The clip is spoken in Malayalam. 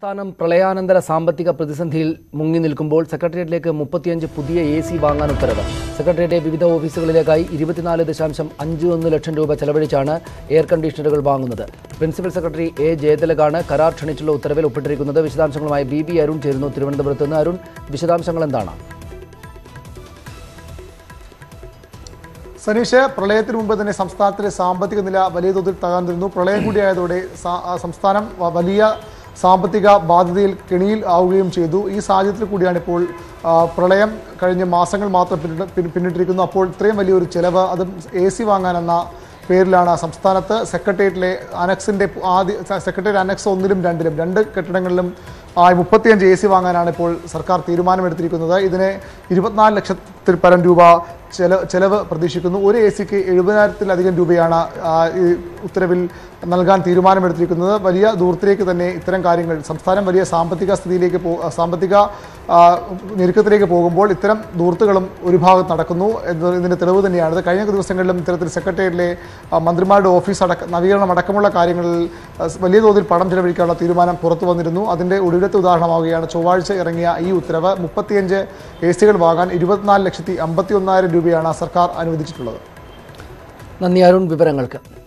സംസ്ഥാനം പ്രളയാനന്തര സാമ്പത്തിക പ്രതിസന്ധിയിൽ മുങ്ങി നിൽക്കുമ്പോൾ സെക്രട്ടേറിയറ്റിലേക്ക് മുപ്പത്തിയഞ്ച് പുതിയ എ സി വാങ്ങാൻ ഉത്തരവ് സെക്രട്ടേറിയറ്റ് വിവിധ ഓഫീസുകളിലേക്കായി ഇരുപത്തിനാല് ദശാംശം അഞ്ച് ഒന്ന് ലക്ഷം രൂപ ചെലവഴിച്ചാണ് എയർ കണ്ടീഷണറുകൾ വാങ്ങുന്നത് പ്രിൻസിപ്പൽ സെക്രട്ടറി എ ജയതിലകാണ് കരാർ ക്ഷണിച്ചുള്ള ഉത്തരവിൽ ഒപ്പിട്ടിരിക്കുന്നത് വിശദാംശങ്ങളുമായി ബി ബി അരുൺ ചേരുന്നു തിരുവനന്തപുരത്ത് നിന്ന് അരുൺ വിശദാംശങ്ങൾ എന്താണ് സനീഷ് പ്രളയത്തിന് മുമ്പ് തന്നെ സംസ്ഥാനത്തിലെ സാമ്പത്തിക നില വലിയ തോതിൽ തകർന്നിരുന്നു പ്രളയം കൂടിയായതോടെ സാ- ആ സംസ്ഥാനം വ- വലിയ സാമ്പത്തിക ബാധ്യതയിൽ കെണിയിൽ ആവുകയും ചെയ്തു ഈ സാഹചര്യത്തിൽ കൂടിയാണ് ഇപ്പോൾ ആ, പ്രളയം കഴിഞ്ഞ മാസങ്ങൾ മാത്രം പിന്നിട്ട് പിൻ- പിന്നിട്ടിരിക്കുന്നു അപ്പോൾ ഇത്രയും വലിയൊരു ചെലവ് അതും എ സി വാങ്ങാനെന്ന പേരിലാണ് സംസ്ഥാനത്ത് സെക്രട്ടേറിയറ്റിലെ അനക്സിന്റെ ആദ്യ സെ- സെക്രട്ടേറിയറ്റ് അനക്സ് ഒന്നിലും രണ്ടിലും രണ്ട് കെട്ടിടങ്ങളിലും ആയി മുപ്പത്തിയഞ്ച് എ സി വാങ്ങാനാണ് ഇപ്പോൾ സർക്കാർ തീരുമാനമെടുത്തിരിക്കുന്നത് ഇതിന് ഇരുപത്തിനാല് ലക്ഷത്തിൽ പരം രൂപ ചെല ചെലവ് പ്രതീക്ഷിക്കുന്നു ഒരു എ സിക്ക് എഴുപതിനായിരത്തിലധികം രൂപയാണ് ആ, ഈ ഉത്തരവിൽ നൽകാൻ തീരുമാനമെടുത്തിരിക്കുന്നത് വലിയ ദൂരത്തിലേക്ക് തന്നെ ഇത്തരം കാര്യങ്ങൾ സംസ്ഥാനം വലിയ സാമ്പത്തിക സ്ഥിതിയിലേക്ക് പോ സാമ്പത്തിക ആ, ഞെരുക്കത്തിലേക്ക് പോകുമ്പോൾ ഇത്തരം ദൂർത്തുകളും ഒരു ഭാഗത്ത് നടക്കുന്നു എന്നത് ഇതിന്റെ തെളിവ് തന്നെയാണ് ഇത് കഴിഞ്ഞ ദിവസങ്ങളിലും ഇത്തരത്തിൽ സെക്രട്ടേറിയറ്റിലെ ആ, മന്ത്രിമാരുടെ ഓഫീസ് അടക്ക നവീകരണം അടക്കമുള്ള കാര്യങ്ങളിൽ ആ, വലിയ തോതിൽ പണം ചെലവഴിക്കാനുള്ള തീരുമാനം പുറത്തു വന്നിരുന്നു അതിന്റെ ഒടുവിലത്തെ ഉദാഹരണമാവുകയാണ് ചൊവ്വാഴ്ച ഇറങ്ങിയ ഈ ഉത്തരവ് മുപ്പത്തിയഞ്ച് എ സികൾ വാങ്ങാൻ ഇരുപത്തിനാല് ലക്ഷത്തി അമ്പത്തി ഒന്നായിരം രൂപയാണ് സർക്കാർ അനുവദിച്ചിട്ടുള്ളത് നന്ദി അരുൺ വിവരങ്ങൾക്ക്